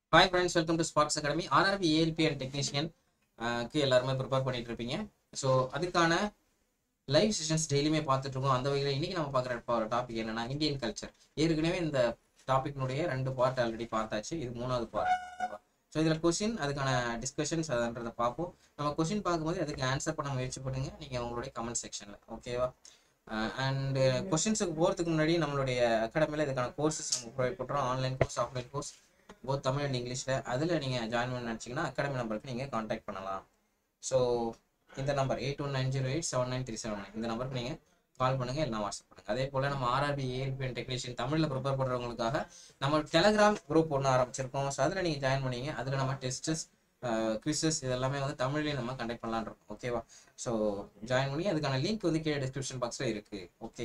hi friends welcome to sparks academy RRB ALP and technician க்கு எல்லாருமே prepare பண்ணிட்டு இருப்பீங்க ஸோ அதுக்கான லைவ் செஷன்ஸ் டெய்லியுமே பார்த்துட்டு இருக்கோம் அந்த வகையில் இன்னைக்கு நம்ம பார்க்குற டாபிக் என்னன்னா இந்தியன் கல்ச்சர் ஏற்கனவே இந்த டாபிக்னுடைய ரெண்டு பார்ட் ஆல்ரெடி பார்த்தாச்சு இது மூணாவது பார்ட் ஸோ இதில் கொஷின் அதுக்கான டிஸ்கஷன்ஸ் அதுன்றதை பார்ப்போம் நம்ம கொஷின் பார்க்கும்போது அதுக்கு ஆன்சர் பண்ண முயற்சி பண்ணுங்க நீங்கள் உங்களுடைய கமெண்ட் செக்ஷனில் ஓகேவா அண்ட் கொஷின்ஸுக்கு போகிறதுக்கு முன்னாடி நம்மளுடைய அகாடமியில் இதுக்கான கோர்சஸ் நம்ம ப்ரொவைட் பண்ணுறோம் online course offline course both Tamil and இங்கிலீஷில் அதில் நீங்கள் ஜாயின் பண்ண நினச்சிங்கன்னா அகாடமி நம்பருக்கு நீங்கள் காண்டாக்ட் பண்ணலாம் ஸோ இந்த number eight one nine zero eight seven nine three seven nine இந்த நம்பருக்கு நீங்கள் கால் பண்ணுங்கள் இல்லைனா வாட்ஸ்அப் பண்ணுங்கள் அதே போல் நம்ம ஆர்ஆர்பி ஏஎல்பி அண்ட் டெக்னீஷியன் தமிழில் ப்ரிப்பேர் பண்ணுறவங்களுக்காக நம்ம டெலகிராம் குரூப் ஒன்று ஆரம்பிச்சிருக்கோம் ஸோ அதில் நீங்கள் ஜாயின் பண்ணீங்க அதில் நம்ம டெஸ்டஸ் குவிசஸ் இதெல்லாமே வந்து தமிழ்லேயும் நம்ம கண்டக்ட் பண்ணலான் இருக்கோம் ஓகேவா ஸோ ஜாயின் பண்ணி அதுக்கான லிங்க் வந்து கீழே டிஸ்கிரிப்ஷன் பாக்ஸில் இருக்குது ஓகே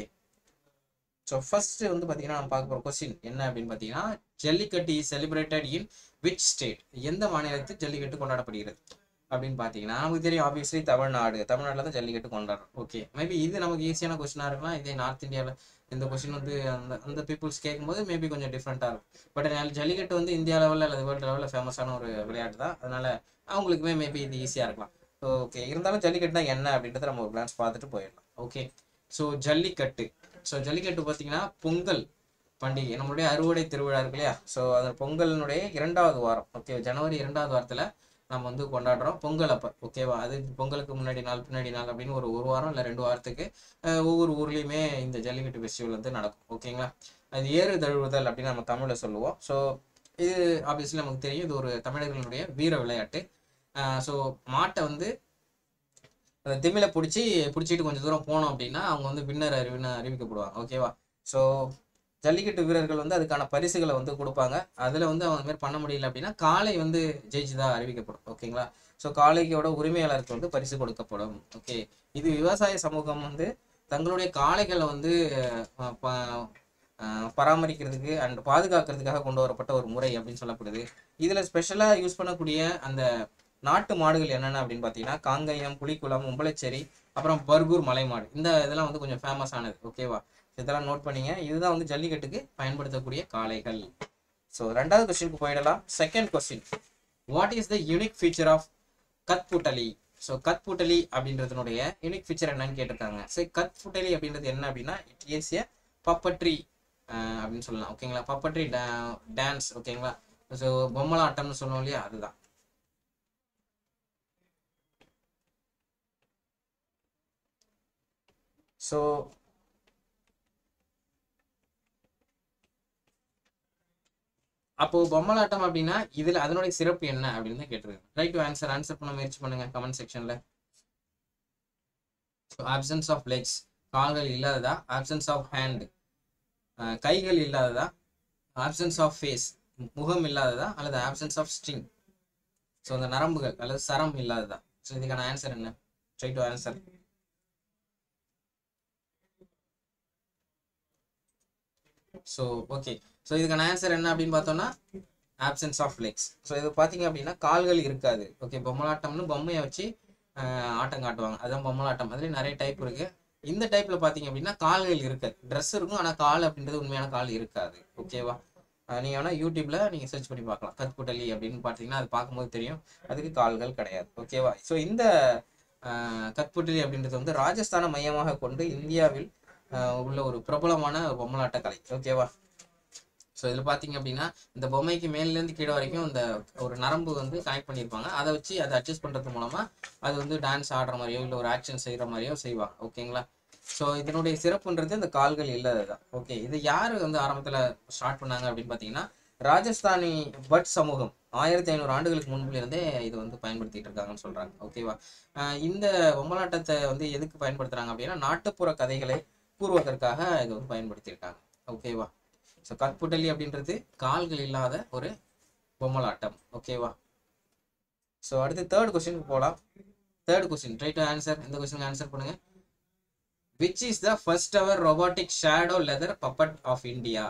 ஸோ ஃபர்ஸ்ட் வந்து பார்த்தீங்கன்னா நம்ம பார்க்க போகிற கொஸ்டின் என்ன அப்படின்னு பார்த்தீங்கன்னா Jallikattu is celebrated in which state எந்த மாநிலத்தில் ஜல்லிக்கட்டு கொண்டாடப்படுகிறது அப்படின்னு பார்த்தீங்கன்னா நமக்கு தெரியும் ஆப்வியஸ்லி தமிழ்நாடு தமிழ்நாட்டில் தான் ஜல்லிக்கட்டு கொண்டாடுறோம் ஓகே மேபி இது நமக்கு ஈஸியான கொஸ்டினாக இருக்கலாம் இதே நார்த் இந்தியாவில் இந்த கொஸ்டின் வந்து அந்த அந்த பீப்புள்ஸ் கேட்கும்போது மேபி கொஞ்சம் டிஃப்ரெண்ட்டாக இருக்கும் பட் ஜல்லிக்கட்டு வந்து இந்தியா லெவலில் அல்லது வேர்ல்டு லெவலில் ஃபேமஸான ஒரு விளையாட்டு தான் அதனால அவங்களுக்குமே மேபி இது ஈஸியாக இருக்கலாம் ஓகே இருந்தாலும் ஜல்லிக்கட்டுனா என்ன அப்படின்றத நம்ம ஒரு கிளான்ஸ் பார்த்துட்டு போயிடலாம் okay so Jallikattu so Jallikattu பார்த்தீங்கன்னா பொங்கல் பண்டிகை நம்மளுடைய அறுவடை திருவிழா இருக்கு இல்லையா ஸோ அந்த பொங்கலினுடைய இரண்டாவது வாரம் ஓகே ஜனவரி இரண்டாவது வாரத்தில் நம்ம வந்து கொண்டாடுறோம் பொங்கல் அப்போ ஓகேவா அது பொங்கலுக்கு முன்னாடி நாள் பின்னாடி நாள் அப்படின்னு ஒரு ஒரு வாரம் இல்லை ரெண்டு வாரத்துக்கு ஒவ்வொரு ஊர்லேயுமே இந்த ஜல்லிக்கட்டு ஃபெஸ்டிவல் வந்து நடக்கும் ஓகேங்களா அது ஏறு தழுவுதல் அப்படின்னு நம்ம தமிழில் சொல்லுவோம் ஸோ இது ஆப்வியஸ்லி நமக்கு தெரியும் இது ஒரு தமிழர்களுடைய வீர விளையாட்டு ஸோ மாட்டை வந்து அந்த திமில பிடிச்சி பிடிச்சிட்டு கொஞ்சம் தூரம் போனோம் அப்படின்னா அவங்க வந்து வின்னர் அறிவின அறிவிக்கப்படுவாங்க ஓகேவா ஸோ ஜல்லிக்கட்டு வீரர்கள் வந்து அதுக்கான பரிசுகளை வந்து கொடுப்பாங்க அதில் வந்து அவங்க மாதிரி பண்ண முடியல அப்படின்னா காளை வந்து ஜெயிச்சுதா அறிவிக்கப்படும் ஓகேங்களா ஸோ காளைக்கோட உரிமையாளருக்கு வந்து பரிசு கொடுக்கப்படும் ஓகே இது விவசாய சமூகம் வந்து தங்களுடைய காளைகளை வந்து பராமரிக்கிறதுக்கு அண்ட் பாதுகாக்கிறதுக்காக கொண்டு வரப்பட்ட ஒரு முறை அப்படின்னு சொல்லப்படுது இதில் ஸ்பெஷலாக யூஸ் பண்ணக்கூடிய அந்த நாட்டு மாடுகள் என்னென்ன அப்படின்னு பார்த்தீங்கன்னா காங்கயம் புலிக்குளம் உம்பளச்சேரி அப்புறம் பர்கூர் மலை மாடு இந்த இதெல்லாம் வந்து கொஞ்சம் ஃபேமஸ் ஆனது ஓகேவா இதெல்லாம் நோட் பண்ணிங்க இதுதான் வந்து ஜல்லிக்கட்டுக்கு பயன்படுத்தக்கூடிய காளைகள் ஸோ ரெண்டாவது கொஸ்டினுக்கு போயிடலாம் second question what is the unique feature of Kathputli so Kathputli அப்படின்றதுனுடைய யூனிக் ஃபீச்சர் என்னன்னு கேட்டிருக்காங்க ஸோ கத்புட்டலி அப்படின்றது என்ன அப்படின்னா இட் இஸ் ஏ பப்பட்ரி அப்படின்னு சொல்லலாம் ஓகேங்களா பப்பட்ரி டான்ஸ் ஓகேங்களா ஸோ பொம்மலாட்டம்னு சொல்லுவோம் இல்லையா அதுதான் ஸோ அப்போ பொம்மலாட்டம் அப்படின்னா இதுல அதனுடைய சிறப்பு என்ன அப்படின்னு தான் கேட்டிருக்கேன் ட்ரை டு ஆன்சர் ஆன்சர் பண்ண முயற்சி பண்ணுங்க கமெண்ட் செக்ஷன்ல ஆப்சன்ஸ் ஆஃப் லெக்ஸ் கால்கள் இல்லாததா ஆப்சன்ஸ் ஆஃப் ஹேண்ட் கைகள் இல்லாததா ஆப்சன்ஸ் ஆஃப் ஃபேஸ் முகம் இல்லாததா அல்லது ஆப்சன்ஸ் ஆஃப் ஸ்ட்ரிங் ஸோ அந்த நரம்புகள் அல்லது சரம் இல்லாததா ஸோ இதுக்கான ஆன்சர் என்ன try to answer so okay so இதுக்கான ஆன்சர் என்ன அப்படின்னு பார்த்தோம்னா ஆப்சன்ஸ் ஆஃப் லெக்ஸ் ஸோ இது பார்த்தீங்க அப்படின்னா கால்கள் இருக்காது ஓகே பொம்மலாட்டம்னு பொம்மையை வச்சு ஆட்டம் காட்டுவாங்க அதுதான் பொம்மலாட்டம் அதுலேயும் நிறைய டைப் இருக்கு இந்த டைப்ல பார்த்தீங்க அப்படின்னா கால்கள் இருக்காது ட்ரெஸ் இருக்கும் ஆனால் கால் அப்படின்றது உண்மையான கால் இருக்காது ஓகேவா நீங்கள் வேணால் யூடியூப்ல நீங்கள் சர்ச் பண்ணி பார்க்கலாம் கத்புட்டலி அப்படின்னு பார்த்தீங்கன்னா அது பார்க்கும்போது தெரியும் அதுக்கு கால்கள் கிடையாது ஓகேவா ஸோ இந்த கத்புட்டலி அப்படின்றது வந்து ராஜஸ்தானை மையமாக கொண்டு இந்தியாவில் உள்ள ஒரு பிரபலமான பொம்மலாட்ட கலை ஓகேவா ஸோ இதில் பார்த்தீங்க அப்படின்னா இந்த பொம்மைக்கு மேலேருந்து கீழே வரைக்கும் இந்த ஒரு நரம்பு வந்து கனெக்ட் பண்ணியிருப்பாங்க அதை வச்சு அதை அட்ஜஸ்ட் பண்ணுறது மூலமாக அது வந்து டான்ஸ் ஆடுற மாதிரியோ இல்லை ஒரு ஆக்ஷன் செய்கிற மாதிரியோ செய்வாங்க ஓகேங்களா ஸோ இதனுடைய சிறப்புன்றது இந்த கால்கள் இல்லாததான் ஓகே இது யார் வந்து ஆரம்பத்தில் ஸ்டார்ட் பண்ணாங்க அப்படின்னு பார்த்தீங்கன்னா ராஜஸ்தானி பட் சமூகம் ஆயிரத்தி ஐநூறு ஆண்டுகளுக்கு முன்புல இருந்தே இது வந்து பயன்படுத்திட்டு இருக்காங்கன்னு சொல்றாங்க ஓகேவா இந்த பொம்மலாட்டத்தை வந்து எதுக்கு பயன்படுத்துறாங்க அப்படின்னா நாட்டுப்புற கதைகளை கூறுவதற்காக இது வந்து பயன்படுத்தியிருக்காங்க ஓகேவா ஸோ கற்புட்டலி அப்படின்றது கால்கள் இல்லாத ஒரு பொம்மலாட்டம் ஓகேவா ஸோ அடுத்து தேர்ட் கொஸ்டினுக்கு போகலாம் third question try to answer இந்த கொஸ்டினுக்கு ஆன்சர் பண்ணுங்க which is the first ever robotic shadow leather puppet of India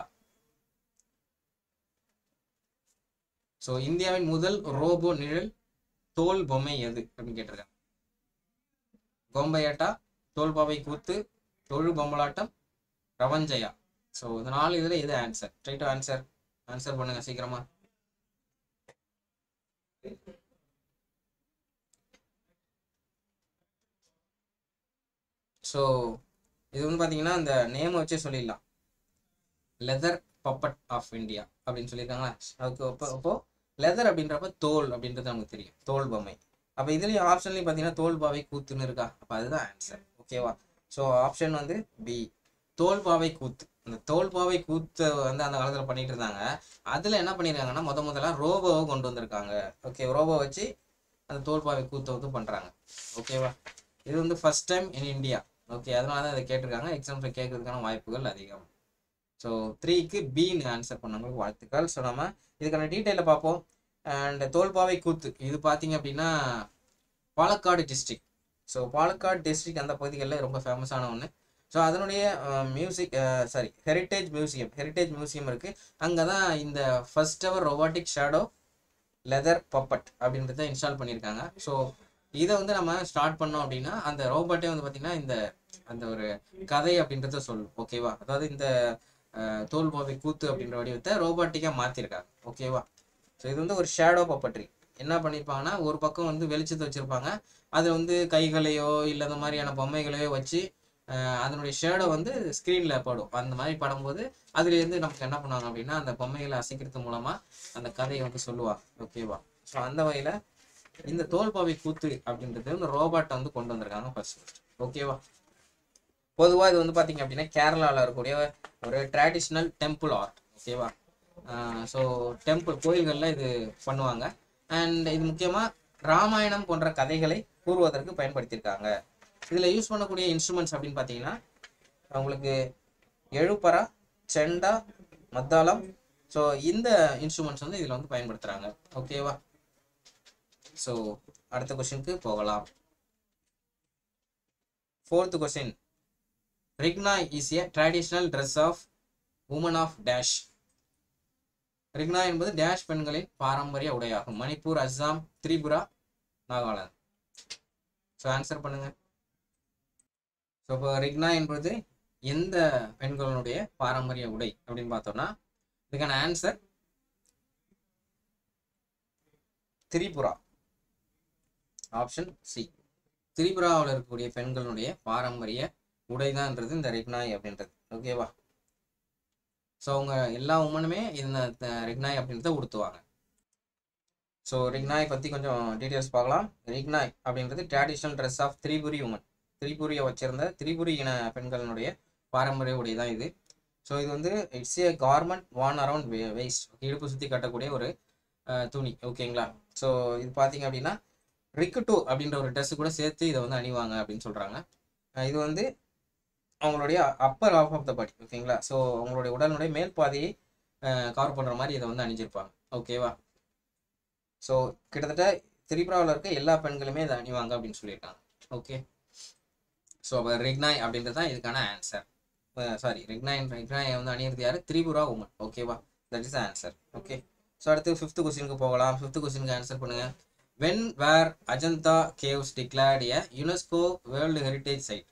so இந்தியாவின் முதல் ரோபோ நிழல் தோல் பொம்மை எது அப்படின்னு கேட்டிருக்காங்க கோம்பையாட்டா தோல் பாவை கூத்து தொழு பொம்மலாட்டம் ரவஞ்சயா ஸோ இந்த நாலு இதில் எது answer try to answer answer பண்ணுங்க சீக்கிரமா ஸோ இது வந்து பார்த்தீங்கன்னா இந்த நேம் வச்சே சொல்லிடலாம் லெதர் பப்பட் ஆஃப் இந்தியா அப்படின்னு சொல்லியிருக்காங்களா அதுக்கு அப்போ அப்போ லெதர் அப்படின்றப்ப தோல் அப்படின்றது நமக்கு தெரியும் தோல் பொம்மை அப்போ இதுலேயும் ஆப்ஷன்லையும் பார்த்தீங்கன்னா தோல் பாவை கூத்துன்னு இருக்கா அப்போ அதுதான் ஆன்சர் ஓகேவா ஸோ ஆப்ஷன் வந்து பி தோல் பாவை கூத்து இந்த தோல் பாவை கூத்து வந்து அந்த காலத்தில் பண்ணிட்டு இருந்தாங்க அதில் என்ன பண்ணியிருக்காங்கன்னா முத முதல்ல ரோபோவை கொண்டு வந்திருக்காங்க ஓகே ரோபோ வச்சு அந்த தோல் பாவை கூத்தை வந்து பண்ணுறாங்க ஓகேவா இது வந்து first time in India okay அதனால தான் இதை கேட்டிருக்காங்க எக்ஸாம்பிள் கேட்கறதுக்கான வாய்ப்புகள் அதிகம் ஸோ த்ரீக்கு பின்னு ஆன்சர் பண்ணவங்களுக்கு வாழ்த்துக்கள் ஸோ நம்ம இதுக்கான டீட்டெயிலை பார்ப்போம் அண்ட் தோல்பாவை கூத்து இது பார்த்தீங்க அப்படின்னா Palakkad district so Palakkad district அந்த பகுதிகளில் ரொம்ப ஃபேமஸான ஒன்று ஸோ அதனுடைய music sorry heritage museum heritage museum இருக்குது அங்கே தான் இந்த first ever robotic shadow leather puppet அப்படின்றத இன்ஸ்டால் பண்ணியிருக்காங்க ஸோ இதை வந்து நம்ம ஸ்டார்ட் பண்ணோம் அப்படின்னா அந்த ரோபோட்டே வந்து பார்த்தீங்கன்னா இந்த அந்த ஒரு கதை அப்படின்றத சொல்லும் ஓகேவா அதாவது இந்த தோல்பாவை கூத்து அப்படின்ற வடிவத்தை ரோபாட்டிக்காக மாற்றிருக்காங்க ஓகேவா ஸோ இது வந்து ஒரு ஷேடோ பப்பட்ரி என்ன பண்ணியிருப்பாங்கன்னா ஒரு பக்கம் வந்து வெளிச்சத்தை வச்சுருப்பாங்க அதில் வந்து கைகளையோ இல்லை அந்த மாதிரியான பொம்மைகளையோ வச்சு அதனுடைய ஷேடோ வந்து ஸ்க்ரீனில் படும் அந்த மாதிரி படும்போது அதுலேருந்து நமக்கு என்ன பண்ணுவாங்க அப்படின்னா அந்த பொம்மைகளை அசைக்கிறது மூலமாக அந்த கதையை வந்து சொல்லுவாங்க ஓகேவா ஸோ அந்த வகையில் இந்த தோல்பாவை கூத்து அப்படின்றது வந்து ரோபாட்டை வந்து கொண்டு வந்திருக்காங்க ஃபர்ஸ்ட் ஃபர்ஸ்ட் ஓகேவா பொதுவாக இது வந்து பார்த்தீங்க அப்படின்னா கேரளாவில் இருக்கக்கூடிய ஒரு ட்ராடிஷ்னல் டெம்பிள் ஆர்ட் ஓகேவா ஸோ டெம்பிள் கோயில்களில் இது பண்ணுவாங்க அண்ட் இது முக்கியமாக ராமாயணம் போன்ற கதைகளை கூறுவதற்கு பயன்படுத்தியிருக்காங்க இதில் யூஸ் பண்ணக்கூடிய இன்ஸ்ட்ருமெண்ட்ஸ் அப்படின்னு பார்த்தீங்கன்னா உங்களுக்கு எழுப்பரா செண்டா மத்தாளம் ஸோ இந்த இன்ஸ்ட்ருமெண்ட்ஸ் வந்து இதில் வந்து பயன்படுத்துகிறாங்க ஓகேவா ஸோ அடுத்த கொஸ்டினுக்கு போகலாம் fourth question Rigna is a traditional dress of women of dash Rigna என்பது டேஷ் பெண்களின் பாரம்பரிய உடையாகும் மணிப்பூர் அஸ்ஸாம் திரிபுரா நாகாலாந்து ஸோ ஆன்சர் பண்ணுங்க ஸோ இப்போ ரிக்னா என்பது எந்த பெண்களுடைய பாரம்பரிய உடை அப்படின்னு பார்த்தோம்னா இதுக்கான ஆன்சர் திரிபுரா ஆப்ஷன் சி திரிபுராவில் இருக்கக்கூடிய பெண்களுடைய பாரம்பரிய உடைதான்ன்றது இந்த ரிக்னாய் அப்படின்றது ஓகேவா ஸோ அவங்க எல்லா உமனுமே இந்த ரிக்னாய் அப்படின்றத உடுத்துவாங்க ஸோ ரிக்னாய் பற்றி கொஞ்சம் டீட்டெயில்ஸ் பார்க்கலாம் ரிக்னாய் அப்படின்றது traditional dress of Tripuri women திரிபுரியை வச்சிருந்த திரிபுரி இன பெண்களினுடைய பாரம்பரிய உடை தான் இது ஸோ இது வந்து it's a garment worn around waist இடுப்பு சுற்றி கட்டக்கூடிய ஒரு துணி ஓகேங்களா ஸோ இது பார்த்தீங்க அப்படின்னா ரிக்குட்டோ அப்படின்ற ஒரு ட்ரெஸ் கூட சேர்த்து இதை வந்து அணிவாங்க அப்படின்னு சொல்கிறாங்க இது வந்து அவங்களுடைய upper of of the body ஓகேங்களா ஸோ அவங்களுடைய உடலுடைய மேல் பாதையை கவர் பண்ணுற மாதிரி இதை வந்து அணிஞ்சிருப்பாங்க ஓகேவா ஸோ கிட்டத்தட்ட திரிபுராவில் இருக்க எல்லா பெண்களுமே இதை அணிவாங்க அப்படின்னு சொல்லியிருக்காங்க ஓகே ஸோ அப்போ ரிக்னாய் அப்படின்றது தான் இதுக்கான ஆன்சர் சாரி ரிக்னாய் ரிக்னாயை வந்து அணியிறது யார் திரிபுரா உமன் ஓகேவா that is answer okay so fifth ஃபிஃப்த் கொஸ்டினுக்கு போகலாம் ஃபிஃப்த் கொஸ்டினுக்கு ஆன்சர் பண்ணுங்க when were Ajanta caves declared a UNESCO world heritage site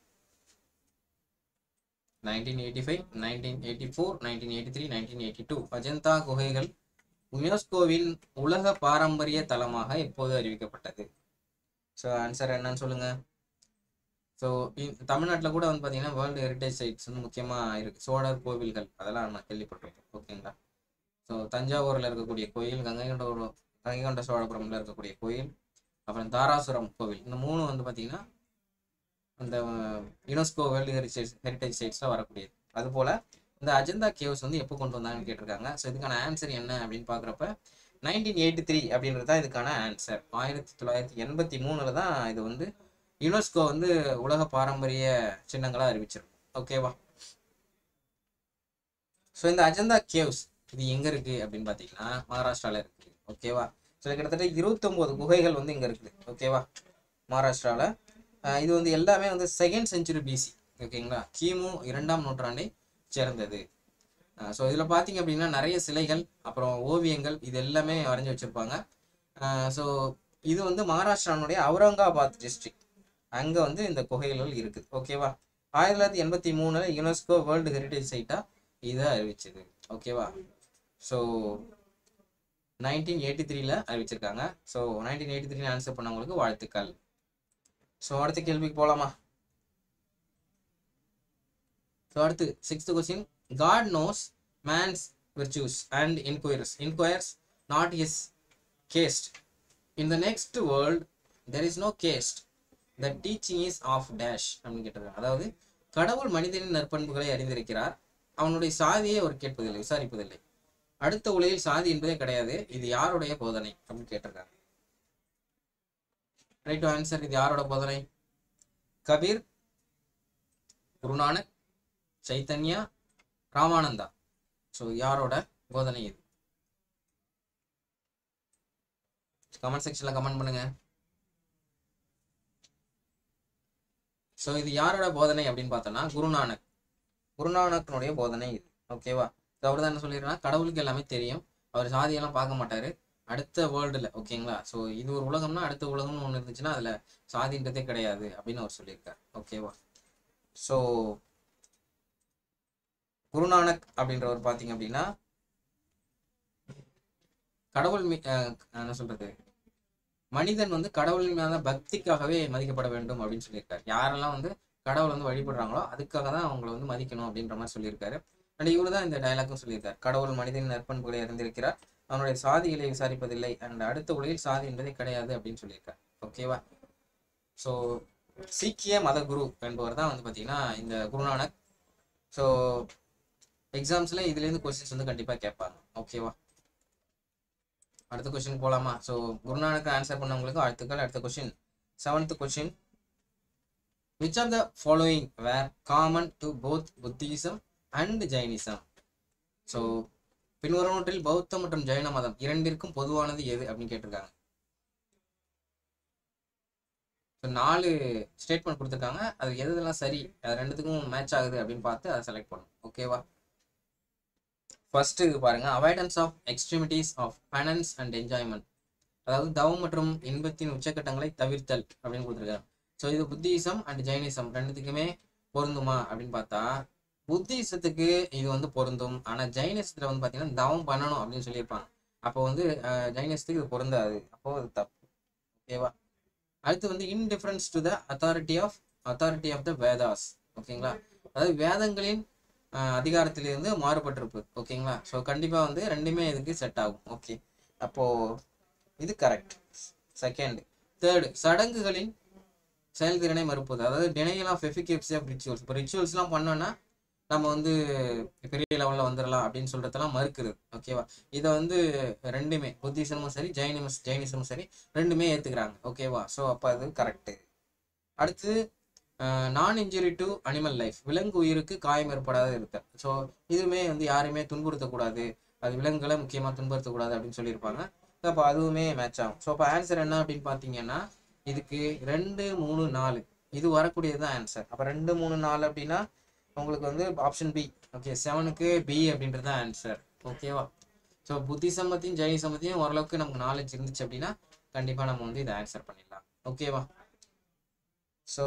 nineteen eighty five nineteen eighty four nineteen eighty three nineteen eighty two அஜந்தா குகைகள் யுனெஸ்கோவின் உலக பாரம்பரிய தலமாக எப்போது அறிவிக்கப்பட்டது ஸோ ஆன்சர் என்னன்னு சொல்லுங்க ஸோ தமிழ்நாட்டில் கூட வந்து பார்த்தீங்கன்னா வேர்ல்டு ஹெரிட்டேஜ் சைட்ஸ் வந்து முக்கியமாக இருக்குது சோழர் கோவில்கள் அதெல்லாம் நான் கேள்விப்பட்டிருக்கேன் ஓகேங்களா ஸோ தஞ்சாவூரில் இருக்கக்கூடிய கோயில் கங்கை கொண்ட கங்கை கொண்ட சோழபுரமில் இருக்கக்கூடிய கோயில் அப்புறம் தாராசுரம் கோவில் இந்த மூணு வந்து பார்த்தீங்கன்னா அந்த யுனெஸ்கோ வேர்ல்டு ஹெரிட்டேஜ் ஹெரிட்டேஜ் சைட்ஸில் வரக்கூடியது அதுபோல் இந்த அஜந்தா கேவ்ஸ் வந்து எப்போ கொண்டு வந்தாங்கன்னு கேட்டிருக்காங்க ஸோ இதுக்கான ஆன்சர் என்ன அப்படின்னு பார்க்குறப்ப நைன்டீன் எயிட்டி த்ரீ அப்படின்றது தான் இதுக்கான ஆன்சர் ஆயிரத்தி தொள்ளாயிரத்தி எண்பத்தி மூணில் தான் இது வந்து யுனெஸ்கோ வந்து உலக பாரம்பரிய சின்னங்களாக அறிவிச்சிருக்கும் ஓகேவா ஸோ இந்த அஜந்தா கேவ்ஸ் இது எங்கே இருக்குது அப்படின்னு பார்த்தீங்கன்னா மகாராஷ்டிராவில் இருக்குது ஓகேவா ஸோ கிட்டத்தட்ட இருபத்தொம்போது குகைகள் வந்து இங்கே இருக்குது ஓகேவா மகாராஷ்டிராவில் இது வந்து எல்லாமே வந்து செகண்ட் செஞ்சுரி பிசி ஓகேங்களா கிமு இரண்டாம் நூற்றாண்டை சேர்ந்தது ஸோ இதில் பார்த்தீங்க அப்படின்னா நிறைய சிலைகள் அப்புறம் ஓவியங்கள் இது எல்லாமே வரைஞ்சி வச்சுருப்பாங்க ஸோ இது வந்து மகாராஷ்டிரானுடைய அவுரங்காபாத் டிஸ்ட்ரிக்ட் அங்கே வந்து இந்த குகைகள் இருக்குது ஓகேவா ஆயிரத்தி தொள்ளாயிரத்தி எண்பத்தி மூணில் யுனெஸ்கோ வேர்ல்டு ஹெரிட்டேஜ் சைட்டாக இதை அறிவிச்சது ஓகேவா ஸோ நைன்டீன் எயிட்டி த்ரீல அறிவிச்சிருக்காங்க so nineteen eighty three answer பண்ணவங்களுக்கு வாழ்த்துக்கள் ஸோ அடுத்த கேள்விக்கு போகலாமா ஸோ அடுத்து sixth question God knows man's virtues and inquires inquires not is caste in the next world there is no caste the teaching is of dash அப்படின்னு கேட்டிருக்காங்க அதாவது கடவுள் மனிதனின் நற்பண்புகளை அறிந்திருக்கிறார் அவனுடைய சாதியை அவர் கேட்பதில்லை விசாரிப்பதில்லை அடுத்த உலகில் சாதி என்பதே கிடையாது இது யாருடைய போதனை அப்படின்னு கேட்டிருக்காங்க ரைட் ஆன்சர் இது யாரோட போதனை கபீர் குருநானக் சைத்தன்யா ராமானந்தா ஸோ யாரோட போதனை இது கமெண்ட் செக்ஷன்ல கமெண்ட் பண்ணுங்க ஸோ இது யாரோட போதனை அப்படின்னு பார்த்தோம்னா குருநானக் குருநானக்கனுடைய போதனை இது ஓகேவா அவர் தான் என்ன சொல்லிடுறா கடவுளுக்கு எல்லாமே தெரியும் அவர் சாதியெல்லாம் பார்க்க மாட்டாரு அடுத்த வேர்ல்டுல ஓகேங்களா ஸோ இது ஒரு உலகம்னா அடுத்த உலகம்னு ஒன்று இருந்துச்சுன்னா அதுல சாதின்றதே கிடையாது அப்படின்னு அவர் சொல்லியிருக்கார் ஓகேவா ஸோ குருநானக் அப்படின்றவர் பார்த்தீங்க அப்படின்னா கடவுள் மீ அஹ் என்ன சொல்றது மனிதன் வந்து கடவுளின் மேல பக்திக்காகவே மதிக்கப்பட வேண்டும் அப்படின்னு சொல்லியிருக்காரு யாரெல்லாம் வந்து கடவுள் வந்து வழிபடுறாங்களோ அதுக்காக தான் அவங்கள வந்து மதிக்கணும் அப்படின்ற மாதிரி சொல்லியிருக்காரு அண்ட் இவரு தான் இந்த டயலாக்கும் சொல்லியிருக்காரு கடவுள் மனிதனின் நற்பண்புகளை அறிந்திருக்கிறார் அவனுடைய சாதிகளை விசாரிப்பதில்லை அண்ட் அடுத்த உலகில் சாதி என்பதே கிடையாது அப்படின்னு சொல்லியிருக்காரு ஓகேவா ஸோ சீக்கிய மத குரு என்பவர் தான் வந்து பார்த்தீங்கன்னா இந்த குருநானக் ஸோ எக்ஸாம்ஸ்ல இதுலேருந்து கொஸ்டின்ஸ் வந்து கண்டிப்பாக கேட்பாங்க ஓகேவா அடுத்த கொஸ்டின் போலாமா ஸோ குருநானக்கு ஆன்சர் பண்ணவங்களுக்கு அடுத்துக்கள் அடுத்த question seventh question which are the following were common to both Buddhism and Jainism so பின்வருவனற்றில் பௌத்தம் மற்றும் ஜைன மதம் இரண்டிற்கும் பொதுவானது எது அப்படின்னு கேட்டிருக்காங்க ஸோ நாலு ஸ்டேட்மெண்ட் கொடுத்துருக்காங்க அது எது எதெல்லாம் சரி அது ரெண்டுத்துக்கும் மேட்ச் ஆகுது அப்படின்னு பார்த்து அதை செலக்ட் பண்ணணும் ஓகேவா ஃபர்ஸ்ட் பாருங்க avoidance of extremities of penance and enjoyment அதாவது தவம் மற்றும் இன்பத்தின் உச்சக்கட்டங்களை தவிர்த்தல் அப்படின்னு கொடுத்துருக்காங்க ஸோ இது புத்திசம் அண்ட் ஜைனிசம் ரெண்டுத்துக்குமே பொருந்துமா அப்படின்னு பார்த்தா புத்திசத்துக்கு இது வந்து பொருந்தும் ஆனால் ஜைனிசத்தில் வந்து பார்த்தீங்கன்னா தவம் பண்ணணும் அப்படின்னு சொல்லியிருப்பாங்க அப்போ வந்து அஹ், ஜைனிசத்துக்கு இது பொருந்தாது அப்போ அது தப்பு ஓகேவா அடுத்து வந்து indifference to the authority of authority of the Vedas ஓகேங்களா அதாவது வேதங்களின் அஹ், அதிகாரத்திலிருந்து மாறுபட்டிருப்பு ஓகேங்களா ஸோ கண்டிப்பாக வந்து ரெண்டுமே இதுக்கு செட் ஆகும் ஓகே அப்போ இது கரெக்ட் செகண்ட் தேர்டு சடங்குகளின் செயல்திறனை மறுப்பது அதாவது denial of efficacy of rituals இப்போ ரிச்சுவல்ஸ்லாம் பண்ணோன்னா நம்ம வந்து பெரிய லெவலில் வந்துடலாம் அப்படின்னு சொல்றதெல்லாம் மறுக்கிறது ஓகேவா இதை வந்து ரெண்டுமே புத்திசமும் சரி ஜைனிமஸ் ஜைனிசமும் சரி ரெண்டுமே ஏற்றுக்கிறாங்க ஓகேவா ஸோ அப்போ அது கரெக்டு அடுத்து நான் இன்ஜுரி டு அனிமல் லைஃப் விலங்கு உயிருக்கு காயம் ஏற்படாத இருக்க ஸோ இதுவுமே வந்து யாரையுமே துன்புறுத்தக்கூடாது அது விலங்குகளை முக்கியமாக துன்புறுத்தக்கூடாது அப்படின்னு சொல்லியிருப்பாங்க அப்போ அதுவுமே மேட்ச் ஆகும் ஸோ அப்போ ஆன்சர் என்ன அப்படின்னு பார்த்தீங்கன்னா இதுக்கு ரெண்டு மூணு நாலு இது வரக்கூடியது தான் ஆன்சர் அப்போ ரெண்டு மூணு நாலு அப்படின்னா உங்களுக்கு வந்து ஆப்ஷன் பி ஓகே செவனுக்கு பி அப்படின்றது தான் ஆன்சர் ஓகேவா ஸோ புத்தி சம்மத்தியும் ஜெயினி சம்மத்தியும் ஓரளவுக்கு நமக்கு நாலேஜ் இருந்துச்சு அப்படின்னா கண்டிப்பாக நம்ம வந்து இதை ஆன்சர் பண்ணிடலாம் ஓகேவா ஸோ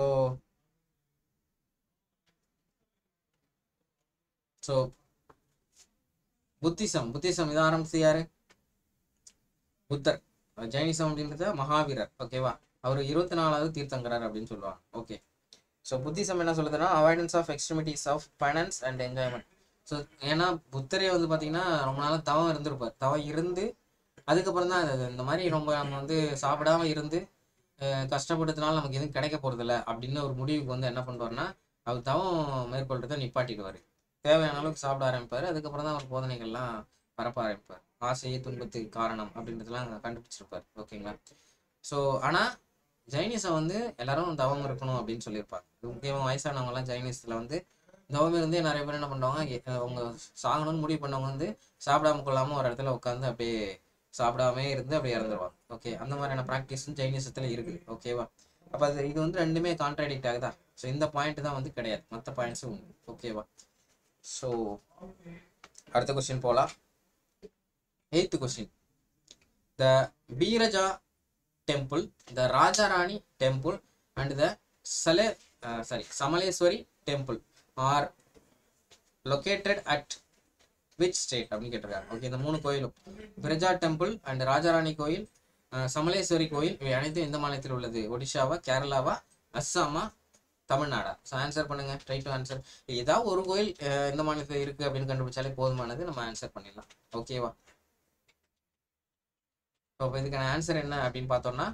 ஸோ புத்திசம் புத்திசம் இதை ஆரம்பிச்சு யாரு புத்தர் ஜெயினிசம் அப்படின்றத மகாவீரர் ஓகேவா அவர் இருபத்தி நாலாவது தீர்த்தங்கரர் அப்படின்னு சொல்லுவாங்க ஓகே ஸோ புத்திசம் என்ன சொல்லுதுன்னா avoidance of extremities of finance and enjoyment so ஏன்னா புத்தரே வந்து பார்த்தீங்கன்னா ரொம்ப நாளாக தவம் இருந்திருப்பார் தவம் இருந்து அதுக்கப்புறம் தான் அது இந்த மாதிரி ரொம்ப நம்ம வந்து சாப்பிடாம இருந்து அஹ், கஷ்டப்பட்டதுனால நமக்கு எதுவும் கிடைக்க போகிறதில்ல அப்படின்னு ஒரு முடிவுக்கு வந்து என்ன பண்ணுவார்னா அவர் தவம் மேற்கொள்றதை நிப்பாட்டிடுவார் தேவையான அளவுக்கு சாப்பிட ஆரம்பிப்பார் அதுக்கப்புறம் தான் அவர் போதனைகள்லாம் பரப்ப ஆரம்பிப்பார் ஆசையே துன்பத்துக்கு காரணம் அப்படின்றதெல்லாம் கண்டுபிடிச்சிருப்பார் ஓகேங்களா ஸோ ஆனால் ஜைனிசம் வந்து எல்லாரும் தவம் இருக்கணும் அப்படின்னு சொல்லியிருப்பாங்க இது முக்கியமாக வயசானவங்கலாம் ஜைனிஸில் வந்து தவம் இருந்தே நிறைய பேர் என்ன பண்ணுவாங்க எ- அவங்க சாகணும்னு முடிவு பண்ணவங்க வந்து சாப்பிடாம கொள்ளாம ஒரு இடத்துல உட்காந்து அப்படியே சாப்பிடாம இருந்து அப்படியே இறந்துருவாங்க ஓகே அந்த மாதிரியான ப்ராக்டிஸும் ஜைனிசத்தில் இருக்குது ஓகேவா அப்போ அது இது வந்து ரெண்டுமே கான்ட்ராடிக்ட் ஆகுதா ஸோ இந்த பாயிண்ட் தான் வந்து கிடையாது மற்ற பாயிண்ட்ஸும் உண்டு ஓகேவா ஸோ அடுத்த கொஸ்டின் போகலாம் eighth question the Biraja temple, the Rajarani temple, and the Sale, uh, sorry, Samaleswari temple are located at which state அப்படின்னு கேட்டிருக்காங்க ஓகே இந்த மூணு கோயிலும் பிரஜா டெம்பிள் அண்ட் ராஜாராணி கோயில் அஹ், சமலேஸ்வரி கோயில் இவை அனைத்தும் எந்த மாநிலத்தில் உள்ளது ஒடிஷாவா கேரளாவா அஸ்ஸாமா தமிழ்நாடா ஸோ ஆன்சர் பண்ணுங்க ட்ரை டு ஆன்சர் ஏதாவது ஒரு கோயில் அஹ், எந்த மாநிலத்தில் இருக்கு அப்படின்னு கண்டுபிடிச்சாலே போதுமானது நம்ம ஆன்சர் பண்ணிடலாம் ஓகேவா ஸோ இப்போ இதுக்கான ஆன்சர் என்ன அப்படின்னு பார்த்தோம்னா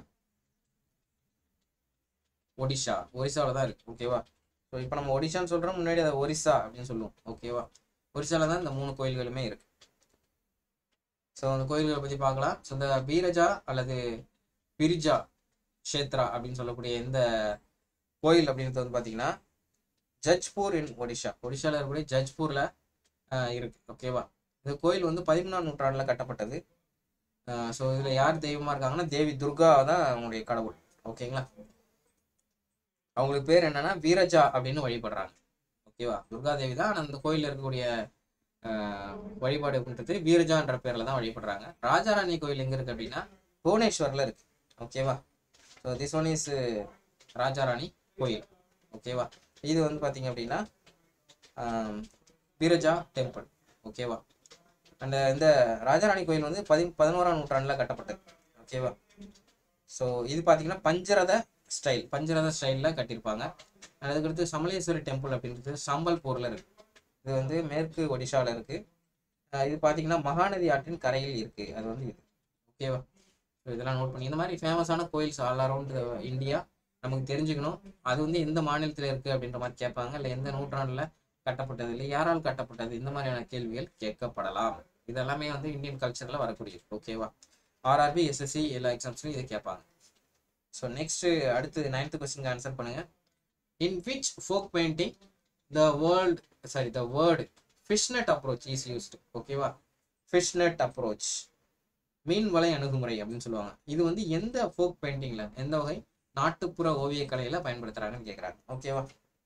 ஒடிஷா ஒரிசாவில் தான் இருக்கு ஓகேவா ஸோ இப்போ நம்ம ஒடிஷான்னு சொல்கிறோம் முன்னாடி அதை ஒரிசா அப்படின்னு சொல்லுவோம் ஓகேவா ஒரிசால தான் இந்த மூணு கோயில்களுமே இருக்கு ஸோ அந்த கோயில்களை பற்றி பார்க்கலாம் ஸோ இந்த பீரஜா அல்லது பிரிஜா க்ஷேத்ரா அப்படின்னு சொல்லக்கூடிய இந்த கோயில் அப்படின்றது வந்து பார்த்தீங்கன்னா ஜஜ்பூர் இன் ஒடிஷா ஒடிஷாவில் இருக்கக்கூடிய ஜஜ்பூரில் இருக்கு ஓகேவா இந்த கோயில் வந்து பதிமூணாம் நூற்றாண்டில் கட்டப்பட்டது ஸோ இதில் யார் தெய்வமாக இருக்காங்கன்னா தேவி துர்கா தான் அவங்களுடைய கடவுள் ஓகேங்களா அவங்களுக்கு பேர் என்னன்னா வீரஜா அப்படின்னு வழிபடுறாங்க ஓகேவா துர்கா தேவி தான் ஆனால் அந்த கோயிலில் இருக்கக்கூடிய ஆஹ், வழிபாடு அப்படின்றது வீரஜான்ற பேர்ல தான் வழிபடுறாங்க ராஜாராணி கோயில் எங்க இருக்கு அப்படின்னா புவனேஸ்வர்ல இருக்கு ஓகேவா so this one is Rajarani கோயில் ஓகேவா இது வந்து பார்த்தீங்க அப்படின்னா ஆம், வீரஜா டெம்பிள் ஓகேவா அந்த இந்த ராஜாராணி கோயில் வந்து பதி பதினோராம் நூற்றாண்டில் கட்டப்பட்டது ஓகேவா ஸோ இது பார்த்தீங்கன்னா பஞ்சரத ஸ்டைல் பஞ்சரத ஸ்டைலில் கட்டியிருப்பாங்க அதுக்கடுத்து சமலேஸ்வரி டெம்பிள் அப்படின்றது சம்பல்பூரில் இருக்கு இது வந்து மேற்கு ஒடிஷாவில் இருக்கு அஹ் இது பார்த்தீங்கன்னா மகாநதி ஆற்றின் கரையில் இருக்கு அது வந்து இது ஓகேவா ஸோ இதெல்லாம் நோட் பண்ணி இந்த மாதிரி ஃபேமஸான கோயில்ஸ் ஆல் அரௌண்ட் இந்தியா நமக்கு தெரிஞ்சுக்கணும் அது வந்து எந்த மாநிலத்தில் இருக்கு அப்படின்ற மாதிரி கேட்பாங்க இல்லை எந்த நூற்றாண்டில் கட்டப்பட்டது இல்லை யாரால் கட்டப்பட்டது இந்த மாதிரியான கேள்விகள் கேட்கப்படலாம் இதெல்லாமே வந்து இந்தியன் கல்ச்சரில் வரக்கூடியது ஓகேவா ஆர்ஆர்பி எஸ்எஸ்சி எல்லா எக்ஸாம்ஸ்லையும் இதை கேட்பாங்க ஸோ நெக்ஸ்ட் அடுத்து நைன்த் கொஸ்டினுக்கு ஆன்சர் பண்ணுங்க in which folk painting the world sorry the word fishnet approach is used ஓகேவா ஃபிஷ்நெட் அப்ரோச் மீன் வலை அணுகுமுறை அப்படின்னு சொல்லுவாங்க இது வந்து எந்த ஃபோக் பெயிண்டிங்ல எந்த வகை நாட்டுப்புற ஓவிய கலையில பயன்படுத்துறாங்கன்னு கேட்குறாங்க ஓகேவா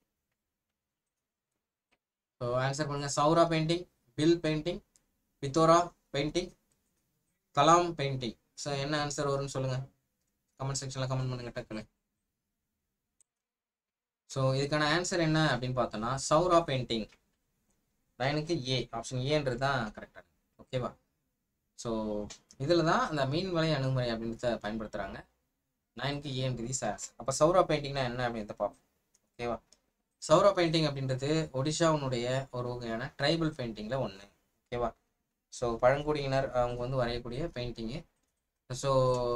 ஸோ ஆன்சர் பண்ணுங்க Saura painting Bhil painting Pithora painting Kalam painting so என்ன ஆன்சர் வரும்னு சொல்லுங்க கமெண்ட் செக்ஷன்ல கமெண்ட் பண்ணுங்க டக்குன்னு ஸோ இதுக்கான ஆன்சர் என்ன அப்படின்னு பார்த்தோம்னா சௌரா பெயிண்டிங் லைனுக்கு ஏ ஆப்ஷன் ஏன்றது தான் கரெக்டாக ஓகேவா ஸோ இதில் தான் அந்த மீன் வலை அணுகுமுறை அப்படின்றத பயன்படுத்துகிறாங்க நைனுக்கு ஏன்றது சார் அப்போ சௌரா பெயிண்டிங்னா என்ன அப்படின்றத பார்ப்போம் ஓகேவா சௌரா பெயிண்டிங் அப்படின்றது ஒடிஷாவினுடைய ஒரு வகையான ட்ரைபல் பெயிண்டிங்கில் ஒன்று ஓகேவா ஸோ பழங்குடியினர் அவங்க வந்து வரையக்கூடிய பெயிண்டிங்கு ஸோ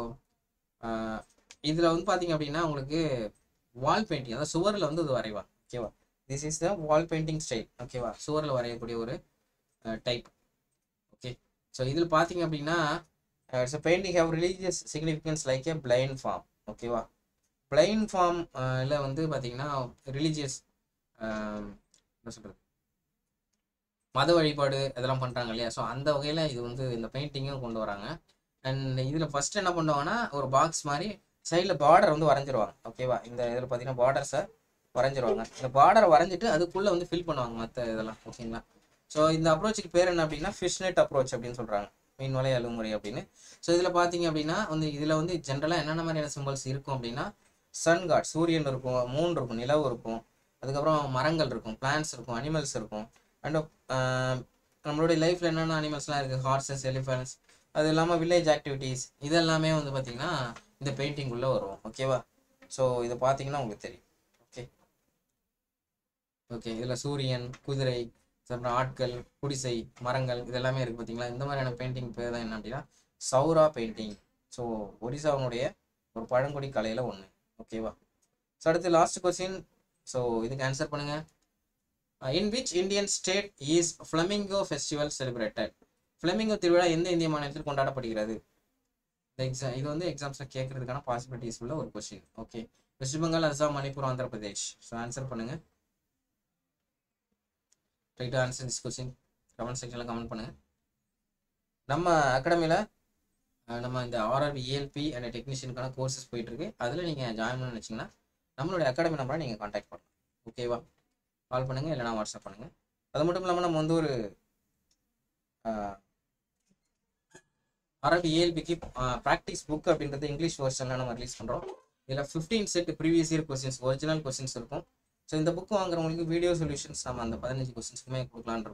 இதில் வந்து பார்த்தீங்க அப்படின்னா உங்களுக்கு வால் பெயிண்டிங் அதாவது சுவரில் வந்து இது வரைவாங்க ஓகேவா this is the wall painting style ஓகேவா சுவரில் வரையக்கூடிய ஒரு டைப் ஓகே ஸோ இதில் பார்த்தீங்க அப்படின்னா it's a painting have religious significance like a plain form ஓகேவா பிளைன் ஃபார்ம் இல்லை வந்து பார்த்தீங்கன்னா ரிலீஜியஸ் என்ன சொல்கிறது மத வழிபாடு இதெல்லாம் பண்ணுறாங்க இல்லையா ஸோ அந்த வகையில் இது வந்து இந்த பெயிண்டிங்கும் கொண்டு வராங்க அண்ட் இதில் ஃபர்ஸ்ட் என்ன பண்ணுவாங்கன்னா ஒரு பாக்ஸ் மாதிரி சைடில் பார்டர் வந்து வரைஞ்சிருவாங்க ஓகேவா இந்த இதில் பார்த்தீங்கன்னா பார்டர்ஸை வரைஞ்சிருவாங்க இந்த பார்டரை வரைஞ்சிட்டு அதுக்குள்ளே வந்து ஃபில் பண்ணுவாங்க மற்ற இதெல்லாம் ஓகேங்களா ஸோ இந்த அப்ரோச்சுக்கு பேர் என்ன அப்படின்னா ஃபிஷ்நெட் அப்ரோச் அப்படின்னு சொல்கிறாங்க மீன் வலை அழுமுறை அப்படின்னு ஸோ இதில் பார்த்தீங்க அப்படின்னா வந்து இதில் வந்து ஜென்ரலாக என்னென்ன மாதிரியான சிம்பிள்ஸ் இருக்கும் அப்படின்னா சன் காட் சூரியன் இருக்கும் மூன் இருக்கும் நிலவு இருக்கும் அதுக்கப்புறம் மரங்கள் இருக்கும் பிளான்ஸ் இருக்கும் அனிமல்ஸ் இருக்கும் அண்ட் நம்மளுடைய லைஃப்பில் என்னென்ன அனிமல்ஸ்லாம் இருக்குது ஹார்சஸ் எலிஃபென்ட்ஸ் அது இல்லாமல் வில்லேஜ் ஆக்டிவிட்டீஸ் இதெல்லாமே வந்து பார்த்தீங்கன்னா இந்த பெயிண்டிங் உள்ள வரும் ஓகேவா ஸோ இதை பார்த்தீங்கன்னா உங்களுக்கு தெரியும் ஓகே ஓகே இதில் சூரியன் குதிரை அப்புறம் ஆட்கள் குடிசை மரங்கள் இதெல்லாமே இருக்குது பார்த்தீங்களா இந்த மாதிரியான பெயிண்டிங் பேர் தான் என்ன அப்படின்னா சௌரா பெயிண்டிங் ஸோ ஒடிசாவினுடைய ஒரு பழங்குடி கலையில் ஒன்று ஓகேவா ஸோ அடுத்து லாஸ்ட் கொஸ்டின் ஸோ இதுக்கு ஆன்சர் பண்ணுங்க in which Indian state is flamingo festival celebrated flamingo திருவிழா எந்த இந்திய மாநிலத்தில் கொண்டாடப்படுகிறது இந்த எக்ஸாம் இது வந்து எக்ஸாம்ஸில் கேட்கறதுக்கான பாசிபிலிட்டிஸ் உள்ள ஒரு question okay West Bengal Assam Manipur Andhra Pradesh so answer பண்ணுங்க try to answer this question comment செக்ஷனில் கமெண்ட் பண்ணுங்க நம்ம அகாடமியில் நம்ம இந்த ஆர்ஆர்பி ஏஎல்பி அண்ட் டெக்னீஷியனுக்கான கோர்சஸ் போயிட்டு இருக்கு அதில் நீங்கள் ஜாயின் பண்ண நினச்சிங்கன்னா நம்மளுடைய அகாடமி நம்பரை நீங்கள் காண்டாக்ட் பண்ணலாம் ஓகேவா கால் பண்ணுங்கள் இல்லைனா வாட்ஸ்அப் பண்ணுங்கள் அது மட்டும் இல்லாமல் நம்ம வந்து ஒரு ஆர்ஆர்பி ஏஎல்பிக்கு ப்ராக்டிஸ் புக் அப்படின்றது இங்கிலீஷ் வெர்ஷனில் நம்ம ரிலீஸ் பண்ணுறோம் இதில் fifteen set previous year questions original questions இருக்கும் ஸோ இந்த புக் வாங்குறவங்களுக்கு வீடியோ சொல்யூஷன்ஸ் நம்ம அந்த பதினஞ்சு கொஸ்டின்ஸ்க்குமே கொடுக்கலான்னு இருக்கும்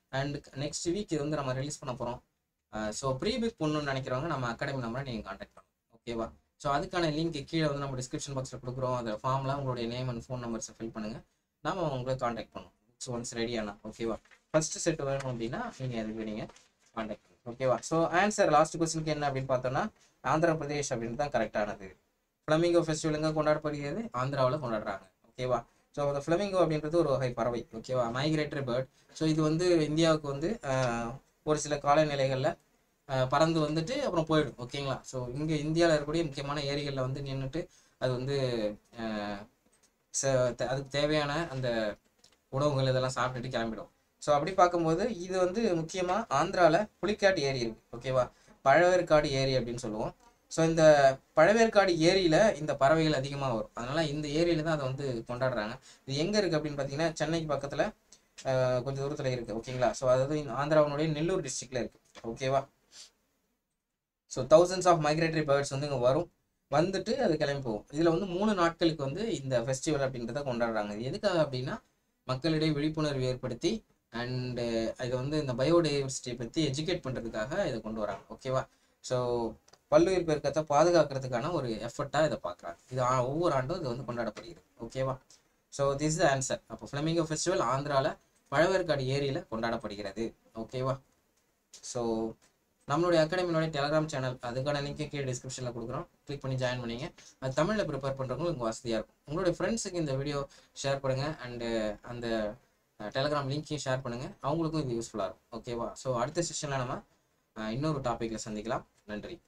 அண்ட் நெக்ஸ்ட் வீக் இது வந்து நம்ம ரிலீஸ் பண்ண போகிறோம் ஸோ ப்ரீ புக் பண்ணணும்னு நினைக்கிறவங்க நம்ம அகாடமி நம்பரை நீங்கள் காண்டாக்ட் பண்ணலாம் ஓகேவா ஸோ அதுக்கான லிங்க் கீழே வந்து நம்ம டிஸ்கிரிப்ஷன் பாக்ஸில் கொடுக்குறோம் அந்த ஃபார்மில் உங்களுடைய நேம் அண்ட் ஃபோன் நம்பர்ஸை ஃபில் பண்ணுங்கள் நாம உங்களை காண்டாக்ட் பண்ணுவோம் புக்ஸ் ஒன்ஸ் ரெடி ஆனா ஓகேவா ஃபர்ஸ்ட் செட் வேணும் அப்படின்னா நீங்கள் அதுக்கு நீங்கள் காண்டாக்ட் பண்ணுங்க ஓகேவா ஸோ ஆன்சர் லாஸ்ட் கொஸ்டினுக்கு என்ன அப்படின்னு பார்த்தோம்னா ஆந்திர பிரதேஷ் அப்படின்னு தான் கரெக்டானது ஃப்ளமிங்கோ ஃபெஸ்டிவல் எங்கே கொண்டாடப்படுகிறது ஆந்திராவில் கொண்டாடுறாங்க ஓகேவா ஸோ அந்த ஃப்ளமிங்கோ அப்படின்றது ஒரு வகை பறவை ஓகேவா மைக்ரேட்டரி பேர்ட் ஸோ இது வந்து இந்தியாவுக்கு வந்து ஆஹ், ஒரு சில காலநிலைகளில் பறந்து வந்துட்டு அப்புறம் போயிடும் ஓகேங்களா ஸோ இங்கே இந்தியாவில் இருக்கக்கூடிய முக்கியமான ஏரிகளில் வந்து நின்றுட்டு அது வந்து ஆஹ், ச- தே- அதுக்கு தேவையான அந்த உணவுகள் இதெல்லாம் சாப்பிட்டுட்டு கிளம்பிடும் ஸோ அப்படி பார்க்கும்போது இது வந்து முக்கியமாக ஆந்திராவில் புலிக்காட்டு ஏரி இருக்கு ஓகேவா பழவேற்காடு ஏரி அப்படின்னு சொல்லுவோம் ஸோ இந்த பழவேற்காடு ஏரியில் இந்த பறவைகள் அதிகமாக வரும் அதனால இந்த ஏரியில தான் அதை வந்து கொண்டாடுறாங்க இது எங்கே இருக்குது அப்படின்னு பார்த்தீங்கன்னா சென்னைக்கு பக்கத்தில் கொஞ்சம் தூரத்தில் இருக்குது ஓகேங்களா ஸோ அதாவது இந்த ஆந்திராவினுடைய நெல்லூர் டிஸ்ட்ரிக்டில் இருக்குது ஓகேவா so thousands of migratory birds வந்து இங்கே வரும் வந்துட்டு அது கிளம்பி போகும் இதில் வந்து மூணு நாட்களுக்கு வந்து இந்த ஃபெஸ்டிவல் அப்படின்றத கொண்டாடுறாங்க இது எதுக்காக அப்படின்னா மக்களிடையே விழிப்புணர்வு ஏற்படுத்தி அண்டு இது வந்து இந்த பயோடைவர்சிட்டியை பற்றி எஜுகேட் பண்ணுறதுக்காக இதை கொண்டு வராங்க ஓகேவா ஸோ பல்லுயிர் பெருக்கத்தை பாதுகாக்கிறதுக்கான ஒரு எஃபர்ட்டாக இதை பார்க்குறாங்க இது ஆ- ஒவ்வொரு ஆண்டும் இது வந்து கொண்டாடப்படுகிறது ஓகேவா ஸோ திஸ் த ஆன்சர் அப்போ ஃப்ளமிங்கோ ஃபெஸ்டிவல் ஆந்திராவில் பழவேற்காடு ஏரியில் கொண்டாடப்படுகிறது ஓகேவா ஸோ நம்மளுடைய அகாடமியோட டெலகிராம் சேனல் அதுக்கான லிங்க் கீழே டிஸ்கிரிப்ஷனில் கொடுக்குறோம் கிளிக் பண்ணி ஜாயின் பண்ணிங்க அது தமிழில் ப்ரிப்பேர் பண்ணுறவங்களுக்கு உங்களுக்கு வசதியாக இருக்கும் உங்களுடைய ஃப்ரெண்ட்ஸுக்கு இந்த வீடியோ ஷேர் பண்ணுங்கள் அண்டு அந்த டெலகிராம் லிங்க்கையும் ஷேர் பண்ணுங்கள் அவங்களுக்கும் இது யூஸ்ஃபுல்லாக இருக்கும் ஓகேவா ஸோ அடுத்த செஷனில் நம்ம அஹ், இன்னொரு டாப்பிக்கில் சந்திக்கலாம் நன்றி